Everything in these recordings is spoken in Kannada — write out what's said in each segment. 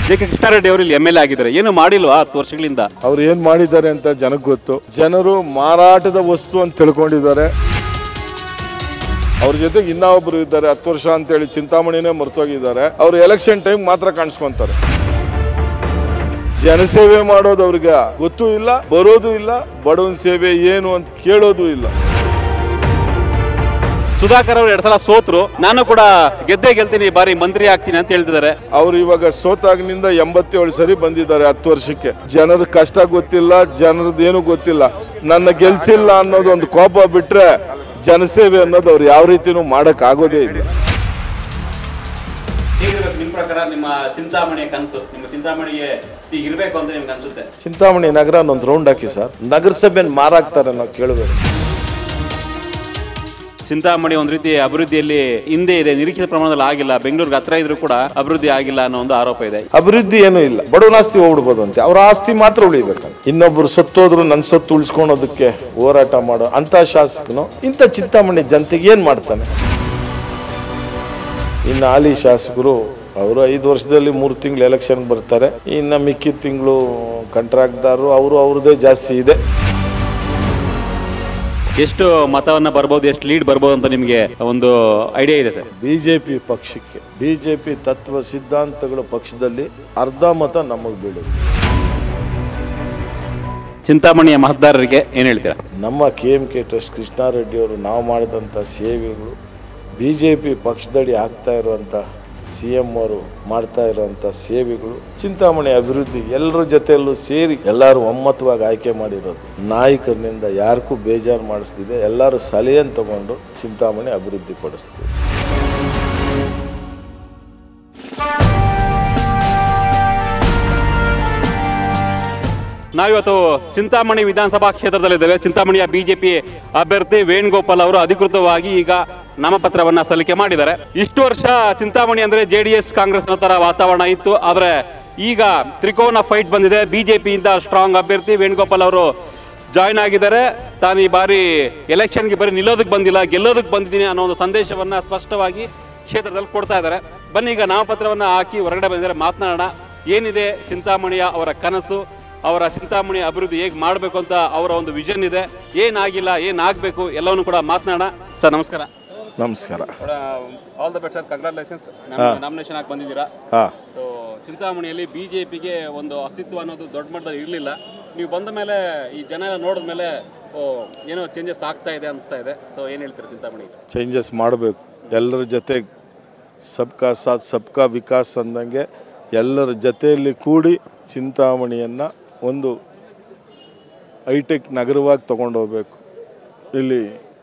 ಜೆ ಕೆ ಕೃಷ್ಣಾರೆಡ್ಡಿ ಅವರು ಇಲ್ಲಿ ಎಮ್ ಎಲ್ ಎ ಆಗಿದ್ದಾರೆ ಏನು ಮಾಡಿಲ್ವಾ ಹತ್ತು ವರ್ಷಗಳಿಂದ ಅವ್ರು ಏನ್ ಮಾಡಿದ್ದಾರೆ ಅಂತ ಜನಕ್ಕೆ ಗೊತ್ತು ಜನರು ಮಾರಾಟದ ವಸ್ತು ಅಂತ ತಿಳ್ಕೊಂಡಿದ್ದಾರೆ ಅವ್ರ ಜೊತೆಗೆ ಇನ್ನೂ ಒಬ್ರು ಇದ್ದಾರೆ ಹತ್ತು ವರ್ಷ ಅಂತೇಳಿ ಚಿಂತಾಮಣಿನೇ ಮರ್ತೋಗಿದ್ದಾರೆ ಅವ್ರು ಎಲೆಕ್ಷನ್ ಟೈಮ್ ಮಾತ್ರ ಕಾಣಿಸ್ಕೊಂತಾರೆ ಜನಸೇವೆ ಮಾಡೋದು ಅವ್ರಿಗೆ ಗೊತ್ತೂ ಇಲ್ಲ ಬರೋದು ಇಲ್ಲ ಬಡವನ ಸೇವೆ ಏನು ಅಂತ ಕೇಳೋದು ಇಲ್ಲ ಸುಧಾಕರ್ ಅವರು ಎರಡ್ ಸಲ ಸೋತ್ರು ನಾನು ಕೂಡ ಗೆದ್ದೇ ಗೆಲ್ತೀನಿ ಈ ಬಾರಿ ಮಂತ್ರಿ ಆಗ್ತೀನಿ ಅಂತ ಹೇಳ್ತಿದ್ದಾರೆ ಅವ್ರು ಇವಾಗ ಸೋತಾಗಿನಿಂದ ಎಂಬತ್ತೇಳು ಸರಿ ಬಂದಿದ್ದಾರೆ ಹತ್ತು ವರ್ಷಕ್ಕೆ ಜನರ ಕಷ್ಟ ಗೊತ್ತಿಲ್ಲ ಜನರದ್ದು ಏನು ಗೊತ್ತಿಲ್ಲ ನನ್ನ ಗೆಲ್ಸಿಲ್ಲ ಅನ್ನೋದು ಒಂದು ಕೋಪ ಬಿಟ್ರೆ ಜನಸೇವೆ ಅನ್ನೋದು ಅವ್ರು ಯಾವ ರೀತಿನೂ ಮಾಡಕ್ ಆಗೋದೇ ಇಲ್ಲ ನಿಮ್ಮ ಪ್ರಕಾರ ನಿಮ್ಮ ಚಿಂತಾಮಣಿಯ ಕನಸು ನಿಮ್ಮ ಚಿಂತಾಮಣಿಗೆ ಈಗ ಇರಬೇಕು ಅಂತ ನಿಮ್ಗೆ ಅನ್ಸುತ್ತೆ ಚಿಂತಾಮಣಿ ನಗರ ಒಂದು ರೌಂಡ್ ಹಾಕಿ ಸರ್ ನಗರಸಭೆನ ಮಾರಾಕ್ತಾರೆ ನಾವು ಕೇಳಬೇಕು ಚಿಂತಾಮಣಿ ಒಂದ್ ರೀತಿ ಅಭಿವೃದ್ಧಿಯಲ್ಲಿ ಹಿಂದೆ ಇದೆ ನಿರೀಕ್ಷಿತ ಪ್ರಮಾಣದಲ್ಲಿ ಆಗಿಲ್ಲ ಬೆಂಗಳೂರಿಗೆ ಹತ್ರ ಇದ್ರೂ ಕೂಡ ಅಭಿವೃದ್ಧಿ ಆಗಿಲ್ಲ ಅನ್ನೋ ಒಂದು ಆರೋಪ ಇದೆ ಅಭಿವೃದ್ಧಿ ಏನೂ ಇಲ್ಲ ಬಡವನ ಆಸ್ತಿ ಹೋಗ್ಬಿಡ್ಬೋದು ಅಂತೆ ಅವ್ರ ಆಸ್ತಿ ಮಾತ್ರ ಉಳಿಬೇಕಂತ ಇನ್ನೊಬ್ರು ಸತ್ತೋದ್ರು ನನ್ನ ಸತ್ತು ಉಳಿಸ್ಕೊಳೋದಕ್ಕೆ ಹೋರಾಟ ಮಾಡೋ ಅಂತ ಶಾಸಕನು ಇಂಥ ಚಿಂತಾಮಣಿ ಜನತೆಗೆ ಏನ್ ಮಾಡ್ತಾನೆ ಇನ್ನು ಹಾಲಿ ಶಾಸಕರು ಅವರು ಐದು ವರ್ಷದಲ್ಲಿ ಮೂರು ತಿಂಗಳು ಎಲೆಕ್ಷನ್ ಬರ್ತಾರೆ ಇನ್ನು ಮಿಕ್ಕಿದ ತಿಂಗಳು ಕಾಂಟ್ರಾಕ್ಟ್ದಾರರು ಅವರು ಅವ್ರದ್ದೇ ಜಾಸ್ತಿ ಇದೆ ಎಷ್ಟು ಮತವನ್ನ ಬರ್ಬೋದು ಎಷ್ಟು ಲೀಡ್ ಬರ್ಬೋದು ಅಂತ ನಿಮಗೆ ಒಂದು ಐಡಿಯಾ ಇದೆ ಸರ್ ಬಿಜೆಪಿ ಪಕ್ಷಕ್ಕೆ ಬಿಜೆಪಿ ತತ್ವ ಸಿದ್ಧಾಂತಗಳ ಪಕ್ಷದಲ್ಲಿ ಅರ್ಧ ಮತ ನಮಗೆ ಬೀಳುತ್ತೆ ಚಿಂತಾಮಣಿಯ ಮತದಾರರಿಗೆ ಏನ್ ಹೇಳ್ತೀರಾ ನಮ್ಮ K M K trust Krishna Reddy ಅವರು ನಾವು ಮಾಡಿದಂಥ ಸೇವೆಗಳು ಬಿ ಜೆ ಪಿ ಪಕ್ಷದಡಿ ಆಗ್ತಾ ಇರುವಂಥ ಸಿ ಎಮ್ ಅವರು ಮಾಡ್ತಾ ಇರುವಂಥ ಸೇವೆಗಳು ಚಿಂತಾಮಣಿ ಅಭಿವೃದ್ಧಿ ಎಲ್ಲರ ಜೊತೆಯಲ್ಲೂ ಸೇರಿ ಎಲ್ಲರೂ ಒಮ್ಮತವಾಗಿ ಆಯ್ಕೆ ಮಾಡಿರೋದು ನಾಯಕರಿನಿಂದ ಯಾರಿಗೂ ಬೇಜಾರು ಮಾಡಿಸ್ತಿದೆ ಎಲ್ಲರೂ ಸಲಹೆಯನ್ನು ತಗೊಂಡು ಚಿಂತಾಮಣಿ ಅಭಿವೃದ್ಧಿ ಪಡಿಸ್ತೀವಿ ನಾವಿವತ್ತು ಚಿಂತಾಮಣಿ ವಿಧಾನಸಭಾ ಕ್ಷೇತ್ರದಲ್ಲಿದ್ದೇವೆ ಚಿಂತಾಮಣಿಯ ಬಿಜೆಪಿ ಅಭ್ಯರ್ಥಿ ವೇಣುಗೋಪಾಲ್ ಅವರು ಅಧಿಕೃತವಾಗಿ ಈಗ ನಾಮಪತ್ರವನ್ನ ಸಲ್ಲಿಕೆ ಮಾಡಿದ್ದಾರೆ ಇಷ್ಟು ವರ್ಷ ಚಿಂತಾಮಣಿ ಅಂದ್ರೆ ಜೆ ಡಿ ಎಸ್ ಕಾಂಗ್ರೆಸ್ ತರ ವಾತಾವರಣ ಇತ್ತು ಆದ್ರೆ ಈಗ ತ್ರಿಕೋನ ಫೈಟ್ ಬಂದಿದೆ ಬಿಜೆಪಿಯಿಂದ ಸ್ಟ್ರಾಂಗ್ ಅಭ್ಯರ್ಥಿ ವೇಣುಗೋಪಾಲ್ ಅವರು ಜಾಯ್ನ್ ಆಗಿದ್ದಾರೆ ತಾನು ಈ ಬಾರಿ ಎಲೆಕ್ಷನ್ಗೆ ಬರೀ ನಿಲ್ಲೋದಕ್ಕೆ ಬಂದಿಲ್ಲ ಗೆಲ್ಲೋದಕ್ಕೆ ಬಂದಿದ್ದೀನಿ ಅನ್ನೋ ಒಂದು ಸಂದೇಶವನ್ನ ಸ್ಪಷ್ಟವಾಗಿ ಕ್ಷೇತ್ರದಲ್ಲಿ ಕೊಡ್ತಾ ಇದ್ದಾರೆ ಬನ್ನಿ ಈಗ ನಾಮಪತ್ರವನ್ನ ಹಾಕಿ ಹೊರಗಡೆ ಬಂದಿದ್ದಾರೆ ಮಾತನಾಡೋಣ ಏನಿದೆ ಚಿಂತಾಮಣಿಯ ಅವರ ಕನಸು ಅವರ ಚಿಂತಾಮಣಿ ಅಭಿವೃದ್ಧಿ ಹೇಗೆ ಮಾಡಬೇಕು ಅಂತ ಅವರ ಒಂದು ವಿಷನ್ ಇದೆ ಏನಾಗಿಲ್ಲ ಏನಾಗಬೇಕು ಎಲ್ಲವನ್ನು ಕೂಡ ಮಾತನಾಡೋಣ ಸರ್ ನಮಸ್ಕಾರ ನಮಸ್ಕಾರ all the best sir congratulations nomination ಆಗಿ ಬಂದಿದ್ದೀರಾ ಹಾಂ ಸೊ ಚಿಂತಾಮಣಿಯಲ್ಲಿ ಬಿ ಜೆ ಪಿಗೆ ಒಂದು ಅಸ್ತಿತ್ವ ಅನ್ನೋದು ದೊಡ್ಡ ಮಟ್ಟದಲ್ಲಿ ಇರಲಿಲ್ಲ ನೀವು ಬಂದ ಮೇಲೆ ಈ ಜನ ಎಲ್ಲ ನೋಡಿದ ಮೇಲೆ ಓ ಏನೋ ಚೇಂಜಸ್ ಆಗ್ತಾ ಇದೆ ಅನಿಸ್ತಾ ಇದೆ ಸೊ ಏನು ಹೇಳ್ತೀರಾ ಚಿಂತಾಮಣಿ ಚೇಂಜಸ್ ಮಾಡಬೇಕು ಎಲ್ಲರ ಜೊತೆ ಸಬ್ಕಾ ಸಾಥ್ ಸಬ್ಕಾ ವಿಕಾಸ್ ಅಂದಂಗೆ ಎಲ್ಲರ ಜೊತೆಯಲ್ಲಿ ಕೂಡಿ ಚಿಂತಾಮಣಿಯನ್ನು ಒಂದು ಹೈಟೆಕ್ ನಗರವಾಗಿ ತಗೊಂಡು ಹೋಗ್ಬೇಕು ಇಲ್ಲಿ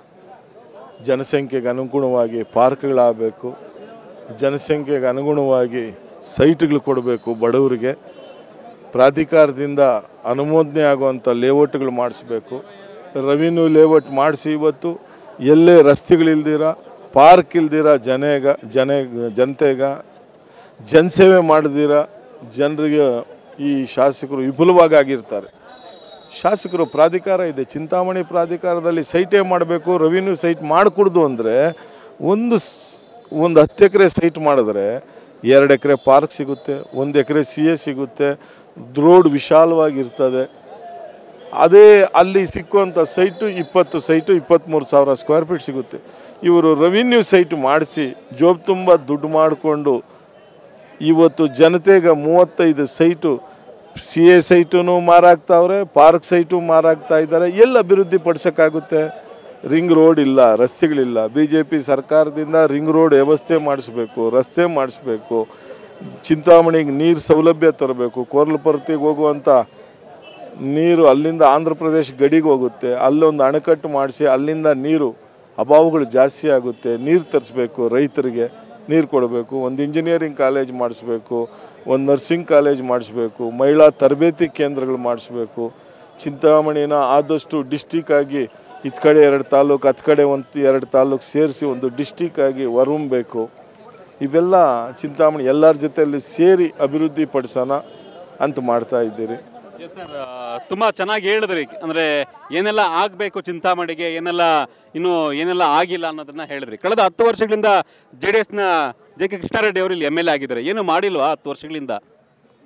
ಜನಸಂಖ್ಯೆಗೆ ಅನುಗುಣವಾಗಿ ಪಾರ್ಕ್ಗಳಾಗಬೇಕು ಜನಸಂಖ್ಯೆಗೆ ಅನುಗುಣವಾಗಿ ಸೈಟ್ಗಳು ಕೊಡಬೇಕು ಬಡವರಿಗೆ ಪ್ರಾಧಿಕಾರದಿಂದ ಅನುಮೋದನೆ ಆಗುವಂಥ ಲೇಔಟ್ಗಳು ಮಾಡಿಸ್ಬೇಕು ರೆವಿನ್ಯೂ ಲೇಔಟ್ ಮಾಡಿಸಿ ಇವತ್ತು ಎಲ್ಲೇ ರಸ್ತೆಗಳಿಲ್ದಿರ ಪಾರ್ಕ್ ಇಲ್ದಿರ ಜನೇಗ ಜನ ಜನತೆಗ ಜನಸೇವೆ ಮಾಡದಿರ ಜನರಿಗೆ ಈ ಶಾಸಕರು ವಿಪುಲವಾಗಿ ಆಗಿರ್ತಾರೆ ಶಾಸಕರು ಪ್ರಾಧಿಕಾರ ಇದೆ ಚಿಂತಾಮಣಿ ಪ್ರಾಧಿಕಾರದಲ್ಲಿ ಸೈಟೇ ಮಾಡಬೇಕು ರೆವಿನ್ಯೂ ಸೈಟ್ ಮಾಡಿಕೊಡ್ದು ಅಂದರೆ ಒಂದು ಸ್- ಒಂದು ಹತ್ತು ಎಕರೆ ಸೈಟ್ ಮಾಡಿದ್ರೆ ಎರಡು ಎಕರೆ ಪಾರ್ಕ್ ಸಿಗುತ್ತೆ ಒಂದು ಎಕರೆ ಸಿ ಎ ಸಿಗುತ್ತೆ ರೋಡ್ ವಿಶಾಲವಾಗಿರ್ತದೆ ಅದೇ ಅಲ್ಲಿ ಸಿಕ್ಕುವಂಥ ಸೈಟು ಇಪ್ಪತ್ತು ಸೈಟು ಇಪ್ಪತ್ತ್ಮೂರು ಸಾವಿರ ಸ್ಕ್ವೇರ್ ಫೀಟ್ ಸಿಗುತ್ತೆ ಇವರು ರೆವಿನ್ಯೂ ಸೈಟ್ ಮಾಡಿಸಿ ಜೋಬ್ ತುಂಬ ದುಡ್ಡು ಮಾಡಿಕೊಂಡು ಇವತ್ತು ಜನತೆಗೆ ಮೂವತ್ತೈದು ಸೈಟು ಸಿ ಎ ಸೈಟು ಮಾರಾಕ್ತಾವ್ರೆ ಪಾರ್ಕ್ ಸೈಟು ಮಾರಾಕ್ತಾ ಇದ್ದಾರೆ ಎಲ್ಲಿ ಅಭಿವೃದ್ಧಿ ಪಡಿಸೋಕ್ಕಾಗುತ್ತೆ ರಿಂಗ್ ರೋಡ್ ಇಲ್ಲ ರಸ್ತೆಗಳಿಲ್ಲ ಬಿ ಜೆ ಪಿ ಸರ್ಕಾರದಿಂದ ರಿಂಗ್ ರೋಡ್ ವ್ಯವಸ್ಥೆ ಮಾಡಿಸ್ಬೇಕು ರಸ್ತೆ ಮಾಡಿಸ್ಬೇಕು ಚಿಂತಾಮಣಿಗೆ ನೀರು ಸೌಲಭ್ಯ ತರಬೇಕು ಕೋರ್ಲಪರ್ತಿಗೆ ಹೋಗುವಂಥ ನೀರು ಅಲ್ಲಿಂದ ಆಂಧ್ರ ಪ್ರದೇಶ ಗಡಿಗೆ ಹೋಗುತ್ತೆ ಅಲ್ಲೊಂದು ಅಣೆಕಟ್ಟು ಮಾಡಿಸಿ ಅಲ್ಲಿಂದ ನೀರು ಅಭಾವಗಳು ಜಾಸ್ತಿ ಆಗುತ್ತೆ ನೀರು ತರಿಸ್ಬೇಕು ರೈತರಿಗೆ ನೀರು ಕೊಡಬೇಕು ಒಂದು ಇಂಜಿನಿಯರಿಂಗ್ ಕಾಲೇಜ್ ಮಾಡಿಸ್ಬೇಕು ಒಂದು ನರ್ಸಿಂಗ್ ಕಾಲೇಜ್ ಮಾಡಿಸ್ಬೇಕು ಮಹಿಳಾ ತರಬೇತಿ ಕೇಂದ್ರಗಳು ಮಾಡಿಸ್ಬೇಕು ಚಿಂತಾಮಣಿನ ಆದಷ್ಟು ಡಿಸ್ಟಿಕ್ ಆಗಿ ಇತ್ ಕಡೆ ಎರಡು ತಾಲೂಕು ಹತ್ತು ಕಡೆ ಒಂದು ಎರಡು ತಾಲೂಕು ಸೇರಿಸಿ ಒಂದು ಡಿಸ್ಟಿಕ್ ಆಗಿ ಹೊರಬೇಕು ಇವೆಲ್ಲ ಚಿಂತಾಮಣಿ ಎಲ್ಲರ ಜೊತೆಯಲ್ಲಿ ಸೇರಿ ಅಭಿವೃದ್ಧಿ ಪಡಿಸೋಣ ಅಂತ ಮಾಡ್ತಾ ಇದ್ದೀರಿ ಎಸ್ ಸರ್ ತುಂಬ ಚೆನ್ನಾಗಿ ಹೇಳಿದ್ರಿ ಅಂದರೆ ಏನೆಲ್ಲ ಆಗಬೇಕು ಚಿಂತಾಮಣಿಗೆ ಏನೆಲ್ಲ ಇನ್ನು ಏನೆಲ್ಲ ಆಗಿಲ್ಲ ಅನ್ನೋದನ್ನ ಹೇಳಿದ್ರಿ ಕಳೆದ ಹತ್ತು ವರ್ಷಗಳಿಂದ ಜೆ ಡಿ ಎಸ್ನ ಜೆ ಕೆ ಕೃಷ್ಣಾರೆಡ್ಡಿ ಅವರು ಇಲ್ಲಿ ಎಮ್ ಎಲ್ ಎ ಆಗಿದ್ದಾರೆ ಏನು ಮಾಡಿಲ್ವಾ ಹತ್ತು ವರ್ಷಗಳಿಂದ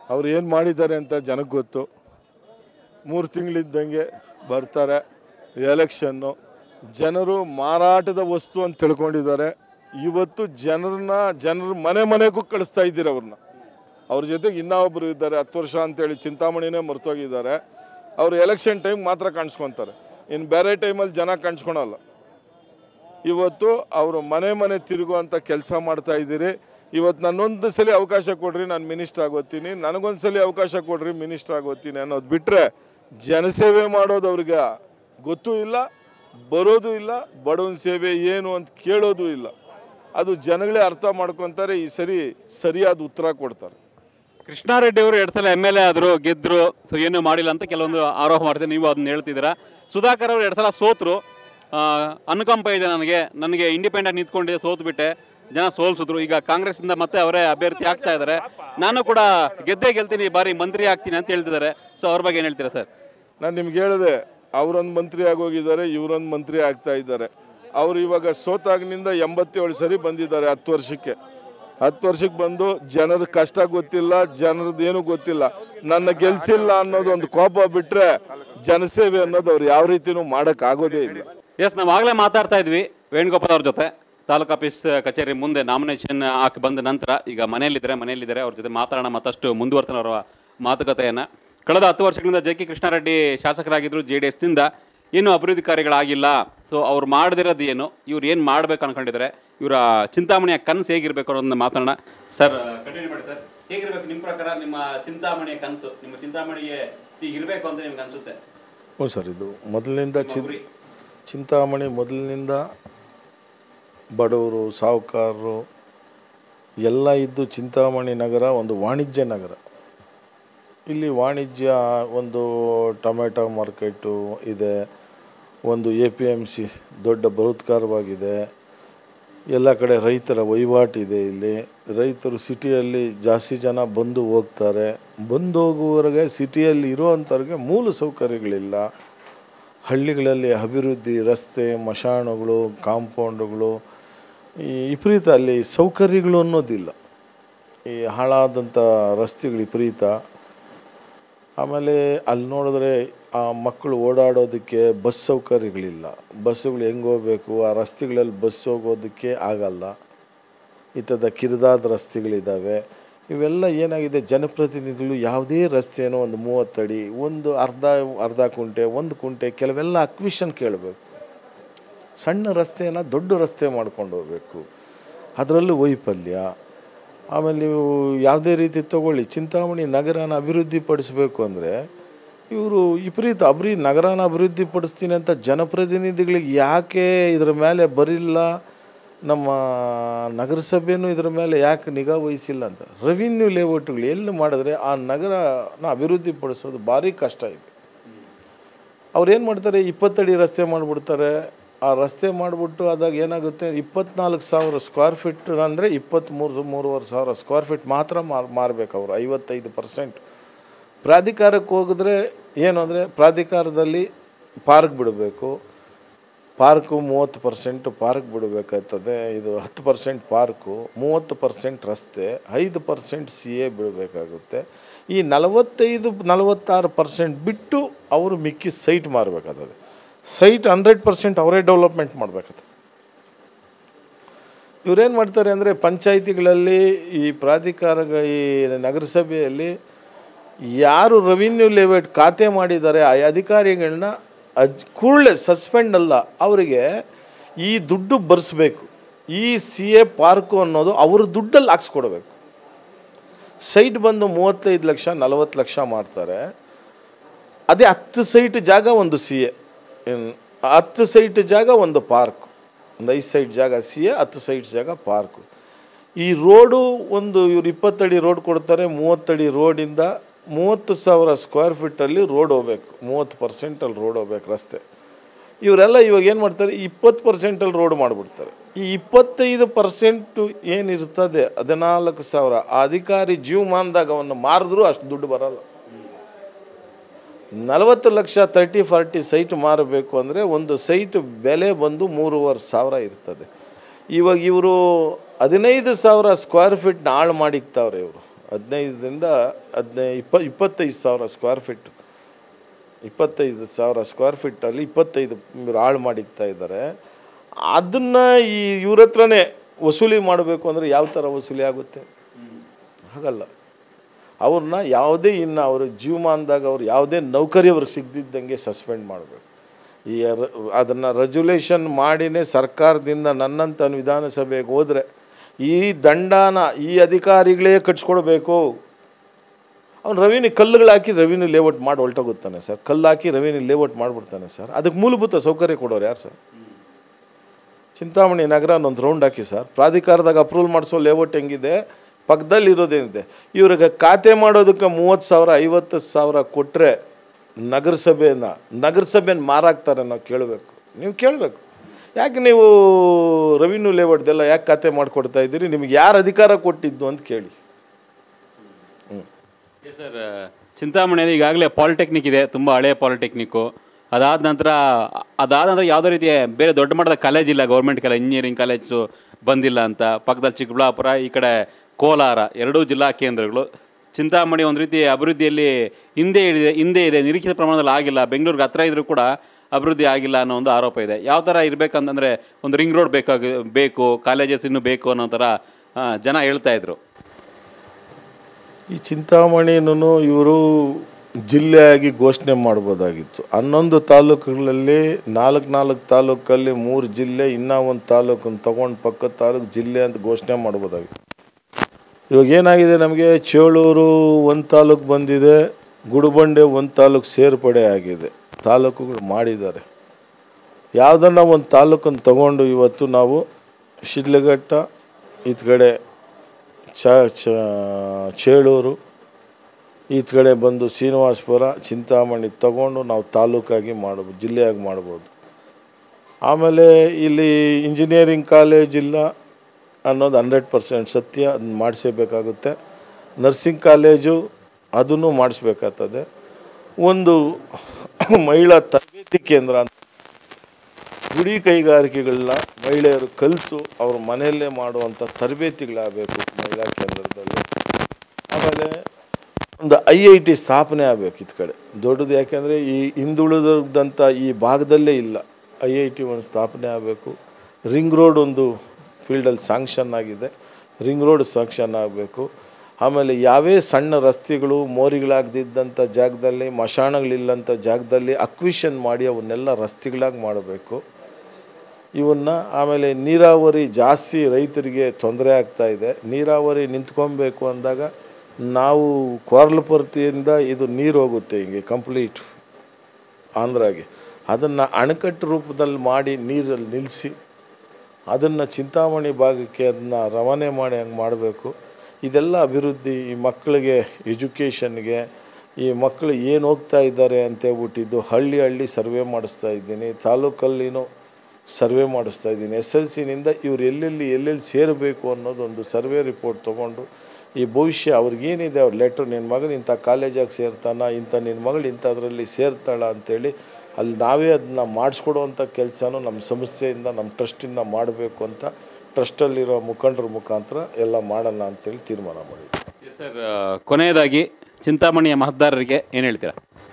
ಅವ್ರು ಏನು ಮಾಡಿದ್ದಾರೆ ಅಂತ ಜನಕ್ಕೆ ಗೊತ್ತು ಮೂರು ತಿಂಗಳಿದ್ದಂಗೆ ಬರ್ತಾರೆ ಎಲೆಕ್ಷನ್ನು ಜನರು ಮಾರಾಟದ ವಸ್ತು ಅಂತ ತಿಳ್ಕೊಂಡಿದ್ದಾರೆ ಇವತ್ತು ಜನರನ್ನ ಜನರ ಮನೆ ಮನೆಗೂ ಕಳಿಸ್ತಾ ಇದ್ದೀರಿ ಅವ್ರನ್ನ ಅವ್ರ ಜೊತೆಗೆ ಇನ್ನೂ ಒಬ್ಬರು ಇದ್ದಾರೆ ಹತ್ತು ವರ್ಷ ಅಂತೇಳಿ ಚಿಂತಾಮಣಿನೇ ಮರ್ತೋಗಿದ್ದಾರೆ ಅವರು ಎಲೆಕ್ಷನ್ ಟೈಮ್ ಮಾತ್ರ ಕಾಣಿಸ್ಕೊತಾರೆ ಇನ್ನು ಬೇರೆ ಟೈಮಲ್ಲಿ ಜನ ಕಾಣಿಸ್ಕೊಳಲ್ಲ ಇವತ್ತು ಅವರು ಮನೆ ಮನೆ ತಿರುಗುವಂಥ ಕೆಲಸ ಮಾಡ್ತಾ ಇದ್ದೀರಿ ಇವತ್ತು ನನ್ನೊಂದು ಸಲ ಅವಕಾಶ ಕೊಡ್ರಿ ನಾನು ಮಿನಿಸ್ಟರ್ ಆಗೋತೀನಿ ನನಗೊಂದು ಸಲ ಅವಕಾಶ ಕೊಡ್ರಿ ಮಿನಿಸ್ಟರ್ ಆಗೋತೀನಿ ಅನ್ನೋದು ಬಿಟ್ಟರೆ ಜನಸೇವೆ ಮಾಡೋದು ಅವ್ರಿಗೆ ಗೊತ್ತೂ ಇಲ್ಲ ಬರೋದು ಇಲ್ಲ ಬಡವನ ಸೇವೆ ಏನು ಅಂತ ಕೇಳೋದು ಇಲ್ಲ ಅದು ಜನಗಳೇ ಅರ್ಥ ಮಾಡ್ಕೊತಾರೆ ಈ ಸರಿ ಸರಿಯಾದ ಉತ್ತರ ಕೊಡ್ತಾರೆ ಕೃಷ್ಣಾರೆಡ್ಡಿ ಅವರು ಎರಡು ಸಲ ಎಮ್ ಎಲ್ ಎ ಆದರು ಗೆದ್ರು ಸೊ ಏನು ಮಾಡಿಲ್ಲ ಅಂತ ಕೆಲವೊಂದು ಆರೋಪ ಮಾಡ್ತೀವಿ ನೀವು ಅದನ್ನ ಹೇಳ್ತಿದ್ದೀರಾ ಸುಧಾಕರ್ ಅವರು ಎರಡು ಸಲ ಸೋತರು ಆ, ಅನುಕಂಪ ಇದೆ ನನಗೆ ನನಗೆ ಇಂಡಿಪೆಂಡೆಂಟ್ ನಿಂತ್ಕೊಂಡಿದ್ದೆ ಸೋತು ಬಿಟ್ಟೆ ಜನ ಸೋಲ್ಸಿದ್ರು ಈಗ ಕಾಂಗ್ರೆಸ್ಸಿಂದ ಮತ್ತೆ ಅವರೇ ಅಭ್ಯರ್ಥಿ ಆಗ್ತಾ ಇದ್ದಾರೆ ನಾನು ಕೂಡ ಗೆದ್ದೇ ಗೆಲ್ತೀನಿ ಈ ಬಾರಿ ಮಂತ್ರಿ ಆಗ್ತೀನಿ ಅಂತ ಹೇಳ್ತಿದ್ದಾರೆ ಸೊ ಅವ್ರ ಬಗ್ಗೆ ಏನು ಹೇಳ್ತೀರಾ ಸರ್ ನಾನು ನಿಮ್ಗೆ ಹೇಳಿದೆ ಅವರೊಂದು ಮಂತ್ರಿ ಆಗೋಗಿದ್ದಾರೆ ಇವರೊಂದು ಮಂತ್ರಿ ಆಗ್ತಾ ಇದ್ದಾರೆ ಅವರು ಇವಾಗ ಸೋತಾಗಿನಿಂದ ಎಂಬತ್ತೇಳು ಸರಿ ಬಂದಿದ್ದಾರೆ ಹತ್ತು ವರ್ಷಕ್ಕೆ ಹತ್ತು ವರ್ಷಕ್ಕೆ ಬಂದು ಜನರ ಕಷ್ಟ ಗೊತ್ತಿಲ್ಲ ಜನರದ್ದು ಏನು ಗೊತ್ತಿಲ್ಲ ನನ್ನ ಗೆಲ್ಸಿಲ್ಲ ಅನ್ನೋದು ಒಂದು ಕೋಪ ಬಿಟ್ಟರೆ ಜನಸೇವೆ ಅನ್ನೋದು ಅವ್ರು ಯಾವ ರೀತಿನೂ ಮಾಡೋಕ್ಕಾಗೋದೇ ಇಲ್ಲ ಎಸ್ ನಾವು ಆಗಲೇ ಮಾತಾಡ್ತಾ ಇದ್ವಿ ವೇಣುಗೋಪಾಲ್ ಅವ್ರ ಜೊತೆ ತಾಲೂಕು ಆಫೀಸ್ ಕಚೇರಿ ಮುಂದೆ ನಾಮಿನೇಷನ್ ಹಾಕಿ ಬಂದ ನಂತರ ಈಗ ಮನೆಯಲ್ಲಿದ್ದಾರೆ ಮನೆಯಲ್ಲಿದ್ದಾರೆ ಅವ್ರ ಜೊತೆ ಮಾತಾಡೋಣ ಮತ್ತಷ್ಟು ಮುಂದುವರ್ತಾನೆ ಅವರ ಮಾತುಕತೆಯನ್ನು ಕಳೆದ ಹತ್ತು ವರ್ಷಗಳಿಂದ ಜೆ ಕೆ ಕೃಷ್ಣಾರೆಡ್ಡಿ ಶಾಸಕರಾಗಿದ್ದರು ಜೆ ಡಿ ಎಸ್ನಿಂದ ಏನು ಅಭಿವೃದ್ಧಿ ಕಾರ್ಯಗಳಾಗಿಲ್ಲ ಸೊ ಅವ್ರು ಮಾಡದಿರೋದು ಏನು ಇವ್ರು ಏನು ಮಾಡಬೇಕು ಅನ್ಕೊಂಡಿದ್ದಾರೆ ಇವರ ಚಿಂತಾಮಣಿಯ ಕನಸು ಹೇಗಿರಬೇಕು ಅನ್ನೋದನ್ನ ಮಾತಾಡೋಣ ಸರ್ ಕಂಟಿನ್ಯೂ ಮಾಡಿ ಸರ್ ಹೇಗಿರ್ಬೇಕು ನಿಮ್ಮ ಪ್ರಕಾರ ನಿಮ್ಮ ಚಿಂತಾಮಣಿಯ ಕನಸು ನಿಮ್ಮ ಚಿಂತಾಮಣಿಗೆ ಈಗ ಇರಬೇಕು ಅಂತ ನಿಮ್ಗೆ ಅನಿಸುತ್ತೆ ಹ್ಞೂ ಸರ್ ಇದು ಮೊದಲಿನಿಂದ ಚಿನ್ ಚಿಂತಾಮಣಿ ಮೊದಲಿನಿಂದ ಬಡವರು ಸಾಹುಕಾರರು ಎಲ್ಲ ಇದ್ದು ಚಿಂತಾಮಣಿ ನಗರ ಒಂದು ವಾಣಿಜ್ಯ ನಗರ ಇಲ್ಲಿ ವಾಣಿಜ್ಯ ಒಂದು ಟೊಮೆಟೊ ಮಾರ್ಕೆಟು ಇದೆ ಒಂದು ಎ ಪಿ ಎಮ್ ಸಿ ದೊಡ್ಡ ಬೃಹತ್ಕಾರವಾಗಿದೆ ಎಲ್ಲ ಕಡೆ ರೈತರ ವಹಿವಾಟಿದೆ ಇಲ್ಲಿ ರೈತರು ಸಿಟಿಯಲ್ಲಿ ಜಾಸ್ತಿ ಜನ ಬಂದು ಹೋಗ್ತಾರೆ ಬಂದು ಹೋಗುವವರೆಗೆ ಸಿಟಿಯಲ್ಲಿ ಇರುವಂಥವ್ರಿಗೆ ಮೂಲ ಸೌಕರ್ಯಗಳಿಲ್ಲ ಹಳ್ಳಿಗಳಲ್ಲಿ ಅಭಿವೃದ್ಧಿ ರಸ್ತೆ ಮಶಾಣಗಳು ಕಾಂಪೌಂಡುಗಳು ಈ ವಿಪರೀತ ಅಲ್ಲಿ ಸೌಕರ್ಯಗಳು ಅನ್ನೋದಿಲ್ಲ ಈ ಹಾಳಾದಂಥ ರಸ್ತೆಗಳು ವಿಪರೀತ ಆಮೇಲೆ ಅಲ್ಲಿ ನೋಡಿದ್ರೆ ಆ ಮಕ್ಕಳು ಓಡಾಡೋದಕ್ಕೆ ಬಸ್ ಸೌಕರ್ಯಗಳಿಲ್ಲ ಬಸ್ಸುಗಳು ಹೆಂಗೆ ಹೋಗ್ಬೇಕು ಆ ರಸ್ತೆಗಳಲ್ಲಿ ಬಸ್ ಹೋಗೋದಕ್ಕೆ ಆಗಲ್ಲ ಈ ಥರದ ಕಿರಿದಾದ ರಸ್ತೆಗಳಿದ್ದಾವೆ ಇವೆಲ್ಲ ಏನಾಗಿದೆ ಜನಪ್ರತಿನಿಧಿಗಳು ಯಾವುದೇ ರಸ್ತೆನೋ ಒಂದು ಮೂವತ್ತಡಿ ಒಂದು ಅರ್ಧ ಅರ್ಧ ಕುಂಟೆ ಒಂದು ಕುಂಟೆ ಕೆಲವೆಲ್ಲ ಅಕ್ವಿಷನ್ ಕೇಳಬೇಕು ಸಣ್ಣ ರಸ್ತೆಯನ್ನು ದೊಡ್ಡ ರಸ್ತೆ ಮಾಡ್ಕೊಂಡು ಹೋಗ್ಬೇಕು ಅದರಲ್ಲೂ ವೈಫಲ್ಯ ಆಮೇಲೆ ನೀವು ಯಾವುದೇ ರೀತಿ ತಗೊಳ್ಳಿ ಚಿಂತಾಮಣಿ ನಗರನ ಅಭಿವೃದ್ಧಿ ಪಡಿಸಬೇಕು ಅಂದರೆ ಇವರು ವಿಪರೀತ ಅಭಿವೃದ್ಧಿ ನಗರನ ಅಭಿವೃದ್ಧಿ ಪಡಿಸ್ತೀನಿ ಅಂತ ಜನಪ್ರತಿನಿಧಿಗಳಿಗೆ ಯಾಕೆ ಇದರ ಮೇಲೆ ಬರಿಲ್ಲ ನಮ್ಮ ನಗರಸಭೆಯೂ ಇದರ ಮೇಲೆ ಯಾಕೆ ನಿಗಾ ವಹಿಸಿಲ್ಲ ಅಂತ ರೆವಿನ್ಯೂ ಲೇಔಟ್ಗಳು ಎಲ್ಲಿ ಮಾಡಿದ್ರೆ ಆ ನಗರನ ಅಭಿವೃದ್ಧಿ ಪಡಿಸೋದು ಭಾರಿ ಕಷ್ಟ ಇದೆ ಅವ್ರು ಏನು ಮಾಡ್ತಾರೆ ಇಪ್ಪತ್ತಡಿ ರಸ್ತೆ ಮಾಡಿಬಿಡ್ತಾರೆ ಆ ರಸ್ತೆ ಮಾಡಿಬಿಟ್ಟು ಅದಾಗ ಏನಾಗುತ್ತೆ ಇಪ್ಪತ್ನಾಲ್ಕು ಸಾವಿರ ಸ್ಕ್ವೇರ್ ಫೀಟ್ ಅಂದರೆ ಇಪ್ಪತ್ತ್ಮೂರು ಮೂರುವರೆ ಸಾವಿರ ಸ್ಕ್ವೇರ್ ಫೀಟ್ ಮಾತ್ರ ಮಾರ್ ಮಾರಬೇಕು ಅವರು ಐವತ್ತೈದು ಪರ್ಸೆಂಟ್ ಪ್ರಾಧಿಕಾರಕ್ಕೆ ಹೋಗಿದ್ರೆ ಏನು ಅಂದರೆ ಪ್ರಾಧಿಕಾರದಲ್ಲಿ ಪಾರ್ಕ್ ಬಿಡಬೇಕು ಪಾರ್ಕು ಮೂವತ್ತು ಪರ್ಸೆಂಟ್ ಪಾರ್ಕ್ ಬಿಡಬೇಕಾಗ್ತದೆ ಇದು ಹತ್ತು ಪರ್ಸೆಂಟ್ ಪಾರ್ಕು ಮೂವತ್ತು ಪರ್ಸೆಂಟ್ ರಸ್ತೆ ಐದು ಪರ್ಸೆಂಟ್ ಸಿ ಎ ಬಿಡಬೇಕಾಗುತ್ತೆ ಈ ನಲವತ್ತೈದು ನಲವತ್ತಾರು ಪರ್ಸೆಂಟ್ ಬಿಟ್ಟು ಅವರು ಮಿಕ್ಕಿ ಸೈಟ್ ಮಾರಬೇಕಾಗ್ತದೆ ಸೈಟ್ ಹಂಡ್ರೆಡ್ ಪರ್ಸೆಂಟ್ ಅವರೇ ಡೆವಲಪ್ಮೆಂಟ್ ಮಾಡಬೇಕಾಗ್ತದೆ ಇವರೇನು ಮಾಡ್ತಾರೆ ಅಂದರೆ ಪಂಚಾಯಿತಿಗಳಲ್ಲಿ ಈ ಪ್ರಾಧಿಕಾರಗಳ ಈ ನಗರಸಭೆಯಲ್ಲಿ ಯಾರು ರೆವಿನ್ಯೂ ಲೆವೆಟ್ ಖಾತೆ ಮಾಡಿದ್ದಾರೆ ಆ ಅಧಿಕಾರಿಗಳನ್ನ ಅಜ್ ಕೂಡಲೇ ಸಸ್ಪೆಂಡ್ ಅಲ್ಲ ಅವರಿಗೆ ಈ ದುಡ್ಡು ಬರೆಸ್ಬೇಕು ಈ ಸಿ ಎ ಪಾರ್ಕು ಅನ್ನೋದು ಅವ್ರ ದುಡ್ಡಲ್ಲಿ ಹಾಕ್ಸ್ಕೊಡ್ಬೇಕು ಸೈಟ್ ಬಂದು ಮೂವತ್ತೈದು ಲಕ್ಷ ನಲವತ್ತು ಲಕ್ಷ ಮಾಡ್ತಾರೆ ಅದೇ ಹತ್ತು ಸೈಟ್ ಜಾಗ ಒಂದು ಸಿ ಎ ಹತ್ತು ಸೈಟ್ ಜಾಗ ಒಂದು ಪಾರ್ಕ್ ಒಂದು ಐದು ಸೈಟ್ ಜಾಗ ಸಿ ಎ ಹತ್ತು ಸೈಟ್ ಜಾಗ ಪಾರ್ಕು ಈ ರೋಡು ಒಂದು ಇವ್ರು ಇಪ್ಪತ್ತಡಿ ರೋಡ್ ಕೊಡ್ತಾರೆ ಮೂವತ್ತಡಿ ರೋಡಿಂದ ಮೂವತ್ತು ಸಾವಿರ ಸ್ಕ್ವೇರ್ ಫೀಟಲ್ಲಿ ರೋಡ್ ಹೋಗ್ಬೇಕು ಮೂವತ್ತು ಪರ್ಸೆಂಟಲ್ಲಿ ರೋಡ್ ಹೋಗ್ಬೇಕು ರಸ್ತೆ ಇವರೆಲ್ಲ ಇವಾಗ ಏನು ಮಾಡ್ತಾರೆ ಇಪ್ಪತ್ತು ಪರ್ಸೆಂಟಲ್ಲಿ ರೋಡ್ ಮಾಡಿಬಿಡ್ತಾರೆ ಈ ಇಪ್ಪತ್ತೈದು ಪರ್ಸೆಂಟು ಏನಿರ್ತದೆ ಹದಿನಾಲ್ಕು ಸಾವಿರ ಆ ಅಧಿಕಾರಿ ಜೀವಮಾನದಾಗ ಅವನ್ನ ಮಾರಿದ್ರೂ ಅಷ್ಟು ದುಡ್ಡು ಬರಲ್ಲ ನಲವತ್ತು ಲಕ್ಷ ತರ್ಟಿ ಫಾರ್ಟಿ ಸೈಟ್ ಮಾರಬೇಕು ಅಂದರೆ ಒಂದು ಸೈಟ್ ಬೆಲೆ ಬಂದು ಮೂರುವರೆ ಸಾವಿರ ಇರ್ತದೆ ಇವಾಗ ಇವರು ಹದಿನೈದು ಸಾವಿರ ಸ್ಕ್ವೇರ್ ಫೀಟ್ನ ಹಾಳು ಮಾಡಿಕ್ತಾವ್ರೆ ಇವರು ಹದಿನೈದರಿಂದ ಹದಿನೈ ಇಪ್ಪ ಇಪ್ಪತ್ತೈದು ಸಾವಿರ ಸ್ಕ್ವೇರ್ ಫೀಟ್ ಇಪ್ಪತ್ತೈದು ಸಾವಿರ ಸ್ಕ್ವೇರ್ ಫೀಟಲ್ಲಿ ಇಪ್ಪತ್ತೈದು ಹಾಳು ಮಾಡಿಕ್ತಾ ಇದ್ದಾರೆ ಅದನ್ನು ಈ ಇವ್ರ ಹತ್ರನೇ ವಸೂಲಿ ಮಾಡಬೇಕು ಅಂದರೆ ಯಾವ ಥರ ವಸೂಲಿ ಆಗುತ್ತೆ ಹಾಗಲ್ಲ ಅವ್ರನ್ನ ಯಾವುದೇ ಇನ್ನು ಅವ್ರ ಜೀವಮಾನದಾಗ ಅವ್ರು ಯಾವುದೇ ನೌಕರಿ ಅವ್ರಿಗೆ ಸಿಗದಿದ್ದಂಗೆ ಸಸ್ಪೆಂಡ್ ಮಾಡಬೇಕು ಈ ಅದನ್ನು ರೆಜುಲೇಷನ್ ಮಾಡಿನೇ ಸರ್ಕಾರದಿಂದ ನನ್ನಂತ ವಿಧಾನಸಭೆಗೆ ಹೋದರೆ ಈ ದಂಡನ ಈ ಅಧಿಕಾರಿಗಳೇ ಕಟ್ಸ್ಕೊಡ್ಬೇಕು ಅವ್ನು ರವಿನಿ ಕಲ್ಲುಗಳು ಹಾಕಿ ರವಿನಿ ಲೇಔಟ್ ಮಾಡಿ ಹೊಲ್ಟೋಗುತ್ತಾನೆ ಸರ್ ಕಲ್ಲು ಹಾಕಿ ರವಿನಿ ಲೇಔಟ್ ಮಾಡಿಬಿಡ್ತಾನೆ ಸರ್ ಅದಕ್ಕೆ ಮೂಲಭೂತ ಸೌಕರ್ಯ ಕೊಡೋರು ಯಾರು ಸರ್ ಚಿಂತಾಮಣಿ ನಗರ ಒಂದು ರೌಂಡ್ ಹಾಕಿ ಸರ್ ಪ್ರಾಧಿಕಾರದಾಗ ಅಪ್ರೂವಲ್ ಮಾಡಿಸೋ ಲೇಔಟ್ ಹೆಂಗಿದೆ ಪಕ್ಕದಲ್ಲಿ ಇರೋದೇನಿದೆ ಇವ್ರಿಗೆ ಖಾತೆ ಮಾಡೋದಕ್ಕೆ ಮೂವತ್ತು ಸಾವಿರ ಐವತ್ತು ಸಾವಿರ ಕೊಟ್ಟರೆ ನಗರಸಭೆನ ನಗರಸಭೆನ ಮಾರಾಕ್ತಾರೆ ನಾವು ಕೇಳಬೇಕು ನೀವು ಕೇಳಬೇಕು ಯಾಕೆ ನೀವು ರೆವಿನ್ಯೂ ಲೇಔಟ್ದೆಲ್ಲ ಯಾಕೆ ಖಾತೆ ಮಾಡಿಕೊಡ್ತಾ ಇದ್ದೀರಿ ನಿಮ್ಗೆ ಯಾರು ಅಧಿಕಾರ ಕೊಟ್ಟಿದ್ದು ಅಂತ ಕೇಳಿ ಸರ್ ಚಿಂತಾಮಣಿಯಲ್ಲಿ ಈಗಾಗಲೇ ಪಾಲಿಟೆಕ್ನಿಕ್ ಇದೆ ತುಂಬ ಹಳೆಯ ಪಾಲಿಟೆಕ್ನಿಕ್ಕು ಅದಾದ ನಂತರ ಅದಾದ ನಂತರ ಯಾವುದೇ ರೀತಿಯ ಬೇರೆ ದೊಡ್ಡ ಮಟ್ಟದ ಕಾಲೇಜ್ ಇಲ್ಲ ಗೌರ್ಮೆಂಟ್ ಕಾಲೇಜ್ ಇಂಜಿನಿಯರಿಂಗ್ ಕಾಲೇಜು ಬಂದಿಲ್ಲ ಅಂತ ಪಕ್ಕದಲ್ಲಿ ಚಿಕ್ಕಬಳ್ಳಾಪುರ ಈ ಕಡೆ ಕೋಲಾರ ಎರಡೂ ಜಿಲ್ಲಾ ಕೇಂದ್ರಗಳು ಚಿಂತಾಮಣಿ ಒಂದು ರೀತಿ ಅಭಿವೃದ್ಧಿಯಲ್ಲಿ ಹಿಂದೆ ಇದೆ ಹಿಂದೆ ಇದೆ ನಿರೀಕ್ಷಿತ ಪ್ರಮಾಣದಲ್ಲಿ ಆಗಿಲ್ಲ ಬೆಂಗಳೂರಿಗೆ ಹತ್ರ ಇದ್ರೂ ಕೂಡ ಅಭಿವೃದ್ಧಿ ಆಗಿಲ್ಲ ಅನ್ನೋ ಒಂದು ಆರೋಪ ಇದೆ ಯಾವ ಥರ ಇರಬೇಕಂತಂದರೆ ಒಂದು ರಿಂಗ್ ರೋಡ್ ಬೇಕಾಗಿ ಬೇಕು ಕಾಲೇಜಸ್ ಇನ್ನೂ ಬೇಕು ಅನ್ನೋ ಥರ ಆ, ಜನ ಹೇಳ್ತಾ ಇದ್ರು ಈ ಚಿಂತಾಮಣಿನೂ ಇವರು ಜಿಲ್ಲೆಯಾಗಿ ಘೋಷಣೆ ಮಾಡ್ಬೋದಾಗಿತ್ತು ಹನ್ನೊಂದು ತಾಲೂಕುಗಳಲ್ಲಿ ನಾಲ್ಕು ನಾಲ್ಕು ತಾಲೂಕಲ್ಲಿ ಮೂರು ಜಿಲ್ಲೆ ಇನ್ನೂ ಒಂದು ತಾಲೂಕನ್ನು ತೊಗೊಂಡು ಪಕ್ಕದ ತಾಲೂಕು ಜಿಲ್ಲೆ ಅಂತ ಘೋಷಣೆ ಮಾಡ್ಬೋದಾಗಿತ್ತು ಇವಾಗ ಏನಾಗಿದೆ ನಮಗೆ ಚೇಳೂರು ಒಂದು ತಾಲೂಕು ಬಂದಿದೆ ಗುಡುಬಂಡೆ ಒಂದು ತಾಲೂಕು ಸೇರ್ಪಡೆ ಆಗಿದೆ ತಾಲೂಕುಗಳು ಮಾಡಿದ್ದಾರೆ ಯಾವುದನ್ನ ಒಂದು ತಾಲೂಕನ್ನು ತಗೊಂಡು ಇವತ್ತು ನಾವು ಶಿಡ್ಲಘಟ್ಟ ಇತ್ತ ಕಡೆ ಚ ಚ ಚೇಳೂರು ಈತ ಕಡೆ ಬಂದು ಶ್ರೀನಿವಾಸಪುರ ಚಿಂತಾಮಣಿ ತಗೊಂಡು ನಾವು ತಾಲೂಕಾಗಿ ಮಾಡ್ಬೋದು ಜಿಲ್ಲೆಯಾಗಿ ಮಾಡ್ಬೋದು ಆಮೇಲೆ ಇಲ್ಲಿ ಇಂಜಿನಿಯರಿಂಗ್ ಕಾಲೇಜ್ ಇಲ್ಲ ಅನ್ನೋದು ಹಂಡ್ರೆಡ್ ಪರ್ಸೆಂಟ್ ಸತ್ಯ ಅದನ್ನ ಮಾಡಿಸಬೇಕಾಗುತ್ತೆ ನರ್ಸಿಂಗ್ ಕಾಲೇಜು ಅದನ್ನು ಮಾಡಿಸ್ಬೇಕಾಗ್ತದೆ ಒಂದು ಮಹಿಳಾ ತರಬೇತಿ ಕೇಂದ್ರ ಅಂತ ಗುಡಿ ಕೈಗಾರಿಕೆಗಳನ್ನ ಮಹಿಳೆಯರು ಕಲಿತು ಅವ್ರ ಮನೆಯಲ್ಲೇ ಮಾಡುವಂಥ ತರಬೇತಿಗಳಾಗಬೇಕು ಮಹಿಳಾ ಕೇಂದ್ರದಲ್ಲಿ ಆಮೇಲೆ ಒಂದು ಐ ಐ ಟಿ ಸ್ಥಾಪನೆ ಆಗಬೇಕು ಇತ್ತ ಕಡೆ ದೊಡ್ಡದು ಯಾಕೆಂದರೆ ಈ ಹಿಂದುಳಿದಂಥ ಈ ಭಾಗದಲ್ಲೇ ಇಲ್ಲ ಐ ಐ ಟಿ ಒಂದು ಸ್ಥಾಪನೆ ಆಗಬೇಕು ರಿಂಗ್ ರೋಡ್ ಒಂದು ಫೀಲ್ಡಲ್ಲಿ ಸ್ಯಾಂಕ್ಷನ್ ಆಗಿದೆ ರಿಂಗ್ ರೋಡ್ ಸ್ಯಾಂಕ್ಷನ್ ಆಗಬೇಕು ಆಮೇಲೆ ಯಾವೇ ಸಣ್ಣ ರಸ್ತೆಗಳು ಮೋರಿಗಳಾಗದಿದ್ದಂಥ ಜಾಗದಲ್ಲಿ ಮಶಾಣಗಳಿಲ್ಲಂಥ ಜಾಗದಲ್ಲಿ ಅಕ್ವಿಷನ್ ಮಾಡಿ ಅವನ್ನೆಲ್ಲ ರಸ್ತೆಗಳಾಗಿ ಮಾಡಬೇಕು ಇವನ್ನ ಆಮೇಲೆ ನೀರಾವರಿ ಜಾಸ್ತಿ ರೈತರಿಗೆ ತೊಂದರೆ ಆಗ್ತಾ ಇದೆ ನೀರಾವರಿ ನಿಂತ್ಕೊಬೇಕು ಅಂದಾಗ ನಾವು ಕೊರ್ಲಪರ್ತಿಯಿಂದ ಇದು ನೀರು ಹೋಗುತ್ತೆ ಹಿಂಗೆ ಕಂಪ್ಲೀಟ್ ಆಂಧ್ರಾಗೆ ಅದನ್ನು ಅಣೆಕಟ್ಟು ರೂಪದಲ್ಲಿ ಮಾಡಿ ನೀರಲ್ಲಿ ನಿಲ್ಲಿಸಿ ಅದನ್ನು ಚಿಂತಾಮಣಿ ಭಾಗಕ್ಕೆ ಅದನ್ನು ರವಾನೆ ಮಾಡಿ ಹಂಗೆ ಮಾಡಬೇಕು ಇದೆಲ್ಲ ಅಭಿವೃದ್ಧಿ ಈ ಮಕ್ಕಳಿಗೆ ಎಜುಕೇಷನ್ಗೆ ಈ ಮಕ್ಕಳು ಏನು ಹೋಗ್ತಾ ಇದ್ದಾರೆ ಅಂತ ಹೇಳ್ಬಿಟ್ಟಿದ್ದು ಹಳ್ಳಿ ಹಳ್ಳಿ ಸರ್ವೆ ಮಾಡಿಸ್ತಾ ಇದ್ದೀನಿ ತಾಲೂಕಲ್ಲಿನೂ ಸರ್ವೆ ಮಾಡಿಸ್ತಾ ಇದ್ದೀನಿ ಎಸ್ ಎಲ್ ಸಿನಿಂದ ಇವ್ರು ಎಲ್ಲೆಲ್ಲಿ ಎಲ್ಲೆಲ್ಲಿ ಸೇರಬೇಕು ಅನ್ನೋದೊಂದು ಸರ್ವೆ ರಿಪೋರ್ಟ್ ತೊಗೊಂಡು ಈ ಭವಿಷ್ಯ ಅವ್ರಿಗೇನಿದೆ ಅವ್ರ ಲೆಟ್ರ್ ನಿನ್ನ ಮಗನ ಇಂಥ ಕಾಲೇಜಾಗಿ ಸೇರ್ತಾನ ಇಂಥ ನಿನ್ನ ಮಗಳು ಇಂಥದ್ರಲ್ಲಿ ಸೇರ್ತಾಳ ಅಂತೇಳಿ ಅಲ್ಲಿ ನಾವೇ ಅದನ್ನ ಮಾಡಿಸ್ಕೊಡುವಂಥ ಕೆಲಸನೂ ನಮ್ಮ ಸಂಸ್ಥೆಯಿಂದ ನಮ್ಮ ಟ್ರಸ್ಟಿಂದ ಮಾಡಬೇಕು ಅಂತ ಟ್ರಸ್ಟಲ್ಲಿರೋ ಮುಖಂಡರ ಮುಖಾಂತರ ಎಲ್ಲ ಮಾಡೋಣ ಅಂತೇಳಿ ತೀರ್ಮಾನ ಮಾಡಿದ್ವಿ ಸರ್ ಕೊನೆಯದಾಗಿ ಚಿಂತಾಮಣಿಯ ಮತದಾರರಿಗೆ ಏನು ಹೇಳ್ತೀರಾ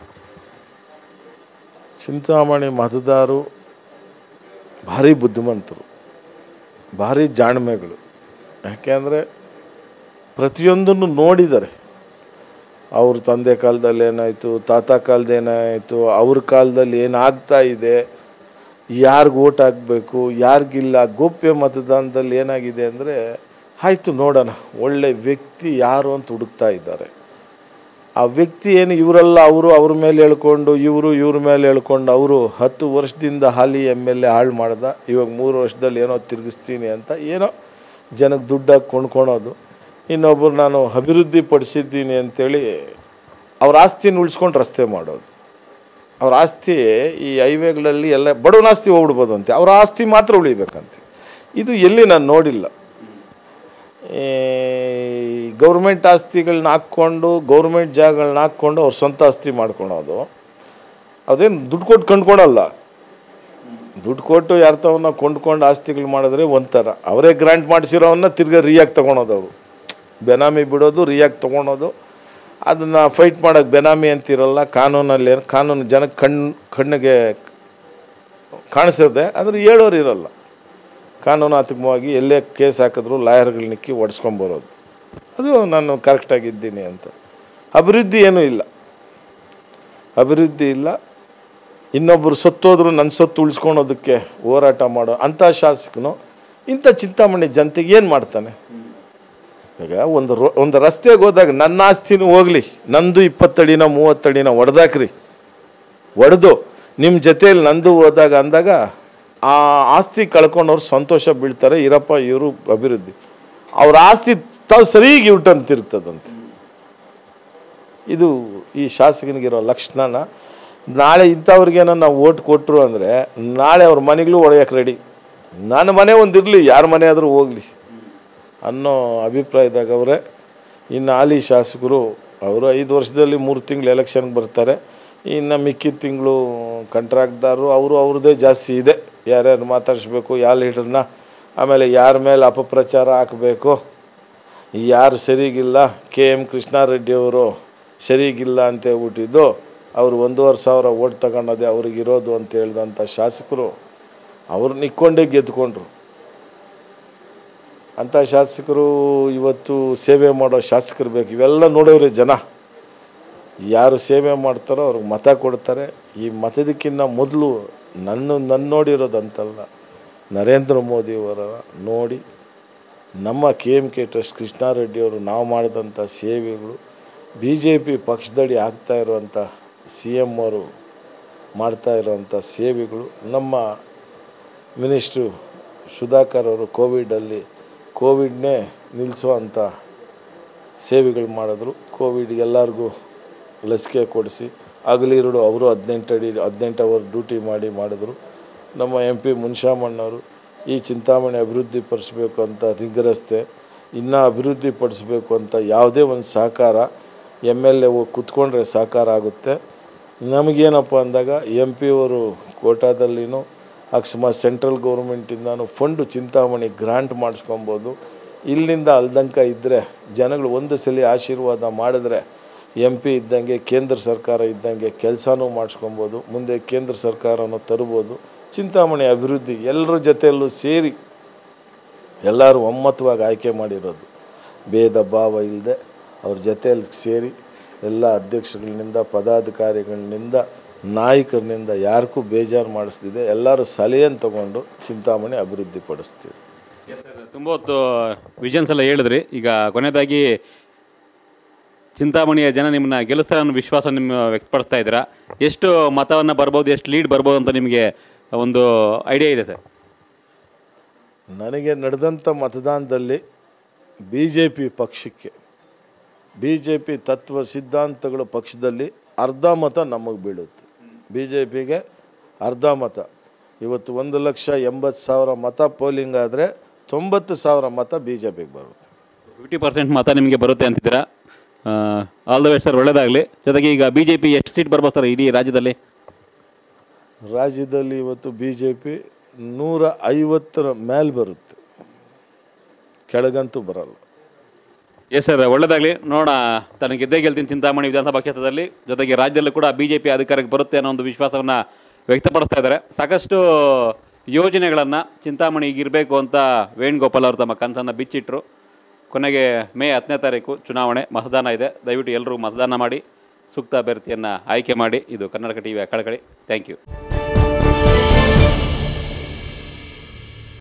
ಚಿಂತಾಮಣಿ ಮತದಾರರು ಭಾರಿ ಬುದ್ಧಿವಂತರು ಭಾರಿ ಜಾಣ್ಮೆಗಳು ಯಾಕೆಂದರೆ ಪ್ರತಿಯೊಂದನ್ನು ನೋಡಿದ್ದಾರೆ ಅವ್ರ ತಂದೆ ಕಾಲದಲ್ಲಿ ಏನಾಯಿತು ತಾತ ಕಾಲದ ಏನಾಯಿತು ಅವ್ರ ಕಾಲದಲ್ಲಿ ಏನಾಗ್ತಾ ಇದೆ ಯಾರಿಗೆ ಓಟ್ ಹಾಕಬೇಕು ಯಾರಿಗಿಲ್ಲ ಗೋಪ್ಯ ಮತದಾನದಲ್ಲಿ ಏನಾಗಿದೆ ಅಂದರೆ ಆಯಿತು ನೋಡೋಣ ಒಳ್ಳೆ ವ್ಯಕ್ತಿ ಯಾರು ಅಂತ ಹುಡುಕ್ತಾ ಇದ್ದಾರೆ ಆ ವ್ಯಕ್ತಿ ಏನು ಇವರೆಲ್ಲ ಅವರು ಅವ್ರ ಮೇಲೆ ಹೇಳ್ಕೊಂಡು ಇವರು ಇವ್ರ ಮೇಲೆ ಹೇಳ್ಕೊಂಡು ಅವರು ಹತ್ತು ವರ್ಷದಿಂದ ಹಾಲಿ ಎಮ್ ಎಲ್ ಎ ಹಾಳು ಮಾಡ್ದ ಇವಾಗ ಮೂರು ವರ್ಷದಲ್ಲಿ ಏನೋ ತಿರುಗಿಸ್ತೀನಿ ಅಂತ ಏನೋ ಜನಕ್ಕೆ ದುಡ್ಡಾಗಿ ಕೊಂಡ್ಕೊಳೋದು ಇನ್ನೊಬ್ಬರು ನಾನು ಅಭಿವೃದ್ಧಿ ಪಡಿಸಿದ್ದೀನಿ ಅಂತೇಳಿ ಅವ್ರ ಆಸ್ತಿನ ಉಳಿಸ್ಕೊಂಡು ರಸ್ತೆ ಮಾಡೋದು ಅವ್ರ ಆಸ್ತಿ ಈ ಹೈವೇಗಳಲ್ಲಿ ಎಲ್ಲ ಬಡವನ ಆಸ್ತಿ ಹೋಗ್ಬಿಡ್ಬೋದಂತೆ ಅವ್ರ ಆಸ್ತಿ ಮಾತ್ರ ಉಳಿಬೇಕಂತೆ ಇದು ಎಲ್ಲಿ ನಾನು ನೋಡಿಲ್ಲ ಈ ಗೌರ್ಮೆಂಟ್ ಆಸ್ತಿಗಳನ್ನ ಹಾಕ್ಕೊಂಡು ಗೌರ್ಮೆಂಟ್ ಜಾಗಗಳನ್ನ ಹಾಕ್ಕೊಂಡು ಅವ್ರ ಸ್ವಂತ ಆಸ್ತಿ ಮಾಡ್ಕೊಳೋದು ಅದೇನು ದುಡ್ಡು ಕೊಟ್ಟು ಕೊಂಡ್ಕೊಳಲ್ಲ ದುಡ್ಡು ಕೊಟ್ಟು ಯಾರ್ತವನ್ನ ಕೊಂಡ್ಕೊಂಡು ಆಸ್ತಿಗಳು ಮಾಡಿದ್ರೆ ಒಂಥರ ಅವರೇ ಗ್ರಾಂಟ್ ಮಾಡಿಸಿರೋವನ್ನ ತಿರ್ಗಾ ರಿಯಾಗಿ ತೊಗೊಳೋದು ಅವರು ಬೆನಾಮಿ ಬಿಡೋದು ರಿಯಾಕ್ಟ್ ತೊಗೊಳೋದು ಅದನ್ನು ಫೈಟ್ ಮಾಡೋಕ್ಕೆ ಬೆನಾಮಿ ಅಂತಿರಲ್ಲ ಕಾನೂನಲ್ಲಿ ಏನು ಕಾನೂನು ಜನಕ್ಕೆ ಕಣ್ಣು ಕಣ್ಣಿಗೆ ಕಾಣಿಸಿದೆ ಆದರೆ ಹೇಳೋರು ಇರಲ್ಲ ಕಾನೂನಾತ್ಮಕವಾಗಿ ಎಲ್ಲೇ ಕೇಸ್ ಹಾಕಿದ್ರು ಲಾಯರ್ಗಳು ನಿಕ್ಕಿ ಒಡ್ಸ್ಕೊಂಬರೋದು ಅದು ನಾನು ಕರೆಕ್ಟಾಗಿದ್ದೀನಿ ಅಂತ ಅಭಿವೃದ್ಧಿ ಏನೂ ಇಲ್ಲ ಅಭಿವೃದ್ಧಿ ಇಲ್ಲ ಇನ್ನೊಬ್ಬರು ಸತ್ತೋದ್ರು ನನ್ನ ಸೊತ್ತು ಉಳಿಸ್ಕೊಳೋದಕ್ಕೆ ಹೋರಾಟ ಮಾಡೋ ಅಂಥ ಶಾಸಕನು ಇಂಥ ಚಿಂತಾಮಣಿ ಜನತೆಗೆ ಏನು ಮಾಡ್ತಾನೆ ಈಗ ಒಂದು ರೋ ಒಂದು ರಸ್ತೆಗೆ ಹೋದಾಗ ನನ್ನ ಆಸ್ತಿನೂ ಹೋಗಲಿ ನಂದು ಇಪ್ಪತ್ತಡಿನ ಮೂವತ್ತಡಿನ ಹೊಡೆದಾಕ್ರಿ ಹೊಡೆದು ನಿಮ್ಮ ಜೊತೆಯಲ್ಲಿ ನಂದು ಹೋದಾಗ ಅಂದಾಗ ಆ ಆಸ್ತಿ ಕಳ್ಕೊಂಡವ್ರು ಸಂತೋಷ ಬೀಳ್ತಾರೆ ಇರಪ್ಪ ಇವರು ಅಭಿವೃದ್ಧಿ ಅವ್ರ ಆಸ್ತಿ ತಾವು ಸರಿಯಾಗಿ ಯೂಟರ್ನ್ ತಿರುಗ್ತದಂತೆ ಇದು ಈ ಶಾಸಕನಿಗಿರೋ ಲಕ್ಷಣನ ನಾಳೆ ಇಂಥವ್ರಿಗೇನೋ ನಾವು ಓಟ್ ಕೊಟ್ಟರು ಅಂದರೆ ನಾಳೆ ಅವ್ರ ಮನೆಗಳು ಹೊಡೆಯೋಕೆ ರೆಡಿ ನನ್ನ ಮನೆ ಒಂದಿರಲಿ ಯಾರ ಮನೆ ಆದರೂ ಹೋಗಲಿ ಅನ್ನೋ ಅಭಿಪ್ರಾಯದಾಗ ಅವರೇ ಇನ್ನು ಹಾಲಿ ಶಾಸಕರು ಅವರು ಐದು ವರ್ಷದಲ್ಲಿ ಮೂರು ತಿಂಗಳು ಎಲೆಕ್ಷನ್ಗೆ ಬರ್ತಾರೆ ಇನ್ನು ಮಿಕ್ಕಿದ ತಿಂಗಳು ಕಂಟ್ರಾಕ್ಟ್ದಾರರು ಅವರು ಅವ್ರದ್ದೇ ಜಾಸ್ತಿ ಇದೆ ಯಾರ್ಯಾರು ಮಾತಾಡಿಸ್ಬೇಕು ಯಾವ ಲೀಡರ್ನ ಆಮೇಲೆ ಯಾರ ಮೇಲೆ ಅಪಪ್ರಚಾರ ಹಾಕಬೇಕು ಯಾರು ಸರಿಗಿಲ್ಲ ಕೆ ಎಮ್ ಕೃಷ್ಣಾರೆಡ್ಡಿ ಅವರು ಸರಿಗಿಲ್ಲ ಅಂತ ಹೇಳ್ಬಿಟ್ಟಿದ್ದು ಅವರು ಒಂದೂವರೆ ಸಾವಿರ ಓಟ್ ತಗೊಂಡದೆ ಅವ್ರಿಗಿರೋದು ಅಂತ ಹೇಳ್ದಂಥ ಶಾಸಕರು ಅವ್ರು ನಿಕ್ಕೊಂಡೇ ಗೆದ್ಕೊಂಡ್ರು ಅಂಥ ಶಾಸಕರು ಇವತ್ತು ಸೇವೆ ಮಾಡೋ ಶಾಸಕರು ಬೇಕು ಇವೆಲ್ಲ ನೋಡೋರೆ ಜನ ಯಾರು ಸೇವೆ ಮಾಡ್ತಾರೋ ಅವ್ರಿಗೆ ಮತ ಕೊಡ್ತಾರೆ ಈ ಮತದಕ್ಕಿಂತ ಮೊದಲು ನನ್ನ ನನ್ನ ನೋಡಿರೋದಂತಲ್ಲ ನರೇಂದ್ರ ಮೋದಿಯವರ ನೋಡಿ ನಮ್ಮ ಕೆ ಎಮ್ ಕೆ ಟ್ರಸ್ಟ್ ಕೃಷ್ಣಾರೆಡ್ಡಿಯವರು ನಾವು ಮಾಡಿದಂಥ ಸೇವೆಗಳು ಬಿ ಜೆ ಪಿ ಪಕ್ಷದಡಿ ಆಗ್ತಾ ಇರುವಂಥ ಸಿ ಎಮ್ ಅವರು ಮಾಡ್ತಾ ಇರುವಂಥ ಸೇವೆಗಳು ನಮ್ಮ ಮಿನಿಸ್ಟ್ರು ಸುಧಾಕರ್ ಅವರು ಕೋವಿಡಲ್ಲಿ ಕೋವಿಡ್ನೇ ನಿಲ್ಲಿಸುವಂಥ ಸೇವೆಗಳು ಮಾಡಿದ್ರು ಕೋವಿಡ್ ಎಲ್ಲರಿಗೂ ಲಸಿಕೆ ಕೊಡಿಸಿ ಹಗಲಿರುಳು ಅವರು ಹದಿನೆಂಟು ಅಡಿ ಹದಿನೆಂಟು ಅವರ್ ಡ್ಯೂಟಿ ಮಾಡಿ ಮಾಡಿದ್ರು ನಮ್ಮ ಎಂ ಪಿ ಮುನ್ಷಾಮಣ್ಣವರು ಈ ಚಿಂತಾಮಣಿ ಅಭಿವೃದ್ಧಿ ಪಡಿಸ್ಬೇಕು ಅಂತ ನಿಗ್ರಹಿಸ್ತೆ ಇನ್ನೂ ಅಭಿವೃದ್ಧಿ ಪಡಿಸ್ಬೇಕು ಅಂತ ಯಾವುದೇ ಒಂದು ಸಹಕಾರ ಎಮ್ ಎಲ್ ಎ ಹೋಗಿ ಕೂತ್ಕೊಂಡ್ರೆ ಸಹಕಾರ ಆಗುತ್ತೆ ನಮಗೇನಪ್ಪ ಅಂದಾಗ ಎಂ ಪಿ ಅವರು ಕೋಟಾದಲ್ಲಿನೂ ಅಕಸ್ಮಾತ್ ಸೆಂಟ್ರಲ್ ಗೌರ್ಮೆಂಟಿಂದನೂ ಫಂಡು ಚಿಂತಾಮಣಿ ಗ್ರಾಂಟ್ ಮಾಡಿಸ್ಕೊಬೋದು ಇಲ್ಲಿಂದ ಅಲ್ದಂಕ ಇದ್ದರೆ ಜನಗಳು ಒಂದು ಸಲ ಆಶೀರ್ವಾದ ಮಾಡಿದ್ರೆ ಎಂ ಪಿ ಇದ್ದಂಗೆ ಕೇಂದ್ರ ಸರ್ಕಾರ ಇದ್ದಂಗೆ ಕೆಲಸನೂ ಮಾಡಿಸ್ಕೊಬೋದು ಮುಂದೆ ಕೇಂದ್ರ ಸರ್ಕಾರನೂ ತರ್ಬೋದು ಚಿಂತಾಮಣಿ ಅಭಿವೃದ್ಧಿ ಎಲ್ಲರ ಜೊತೆಯಲ್ಲೂ ಸೇರಿ ಎಲ್ಲರೂ ಒಮ್ಮತವಾಗಿ ಆಯ್ಕೆ ಮಾಡಿರೋದು ಭೇದ ಭಾವ ಇಲ್ಲದೆ ಅವ್ರ ಜೊತೆಯಲ್ಲಿ ಸೇರಿ ಎಲ್ಲ ಅಧ್ಯಕ್ಷಗಳಿಂದ ಪದಾಧಿಕಾರಿಗಳಿಂದ ನಾಯಕರಿನಿಂದ ಯಾರಿಗೂ ಬೇಜಾರು ಮಾಡಿಸ್ದಿದೆ ಎಲ್ಲರೂ ಸಲಹೆಯನ್ನು ತಗೊಂಡು ಚಿಂತಾಮಣಿ ಅಭಿವೃದ್ಧಿ ಪಡಿಸ್ತೀವಿ ಎಸ್ ಸರ್ ತುಂಬ ಹೊತ್ತು ವಿಷನ್ಸ್ ಎಲ್ಲ ಹೇಳಿದ್ರಿ ಈಗ ಕೊನೆಯದಾಗಿ ಚಿಂತಾಮಣಿಯ ಜನ ನಿಮ್ಮನ್ನ ಗೆಲ್ಲಿಸ್ತಾರೆ ಅನ್ನೋ ವಿಶ್ವಾಸ ನಿಮ್ಮ ವ್ಯಕ್ತಪಡಿಸ್ತಾ ಇದ್ದೀರಾ ಎಷ್ಟು ಮತವನ್ನು ಬರ್ಬೋದು ಎಷ್ಟು ಲೀಡ್ ಬರ್ಬೋದು ಅಂತ ನಿಮಗೆ ಒಂದು ಐಡಿಯಾ ಇದೆ ಸರ್ ನನಗೆ ನಡೆದಂಥ ಮತದಾನದಲ್ಲಿ ಬಿ ಜೆ ಪಿ ಪಕ್ಷಕ್ಕೆ ಬಿ ಜೆ ಪಿ ತತ್ವ ಸಿದ್ಧಾಂತಗಳ ಪಕ್ಷದಲ್ಲಿ ಅರ್ಧ ಮತ ನಮಗೆ ಬೀಳುತ್ತೆ ಬಿ ಜೆ ಪಿಗೆ ಅರ್ಧ ಮತ ಇವತ್ತು ಒಂದು ಲಕ್ಷ ಎಂಬತ್ತು ಸಾವಿರ ಮತ ಪೋಲಿಂಗ್ ಆದರೆ ತೊಂಬತ್ತು ಸಾವಿರ ಮತ ಬಿ ಜೆ ಪಿಗೆ ಬರುತ್ತೆ ಫಿಫ್ಟಿ ಪರ್ಸೆಂಟ್ ಮತ ನಿಮಗೆ ಬರುತ್ತೆ ಅಂತಿದ್ದೀರಾ ಆಲ್ ದ ವೆಸ್ಟ್ ಸರ್ ಒಳ್ಳೇದಾಗಲಿ ಜೊತೆಗೆ ಈಗ ಬಿ ಜೆ ಪಿ ಎಷ್ಟು ಸೀಟ್ ಬರ್ಬೋದು ಸರ್ ಇಡೀ ರಾಜ್ಯದಲ್ಲಿ ರಾಜ್ಯದಲ್ಲಿ ಇವತ್ತು ಬಿ ಜೆ ಪಿ ನೂರ ಐವತ್ತರ ಮೇಲೆ ಬರುತ್ತೆ ಕೆಳಗಂತೂ ಬರಲ್ಲ ಎಸ್ ಸರ್ ಒಳ್ಳೇದಾಗಲಿ ನೋಡ ತನಗೆ ಗೆದ್ದೇ ಗೆಲ್ತೀನಿ ಚಿಂತಾಮಣಿ ವಿಧಾನಸಭಾ ಕ್ಷೇತ್ರದಲ್ಲಿ ಜೊತೆಗೆ ರಾಜ್ಯದಲ್ಲೂ ಕೂಡ ಬಿ ಜೆ ಪಿ ಅಧಿಕಾರಕ್ಕೆ ಬರುತ್ತೆ ಅನ್ನೋ ಒಂದು ವಿಶ್ವಾಸವನ್ನು ವ್ಯಕ್ತಪಡಿಸ್ತಾ ಇದ್ದಾರೆ ಸಾಕಷ್ಟು ಯೋಜನೆಗಳನ್ನು ಚಿಂತಾಮಣಿ ಈಗಿರಬೇಕು ಅಂತ ವೇಣುಗೋಪಾಲ್ ಅವರು ತಮ್ಮ ಕನಸನ್ನು ಬಿಚ್ಚಿಟ್ರು ಕೊನೆಗೆ ಮೇ ಹತ್ತನೇ ತಾರೀಕು ಚುನಾವಣೆ ಮತದಾನ ಇದೆ ದಯವಿಟ್ಟು ಎಲ್ಲರೂ ಮತದಾನ ಮಾಡಿ ಸೂಕ್ತ ಅಭ್ಯರ್ಥಿಯನ್ನು ಆಯ್ಕೆ ಮಾಡಿ ಇದು ಕರ್ನಾಟಕ ಟಿ ವಿ ಕಳಕಳಿ ಥ್ಯಾಂಕ್ ಯು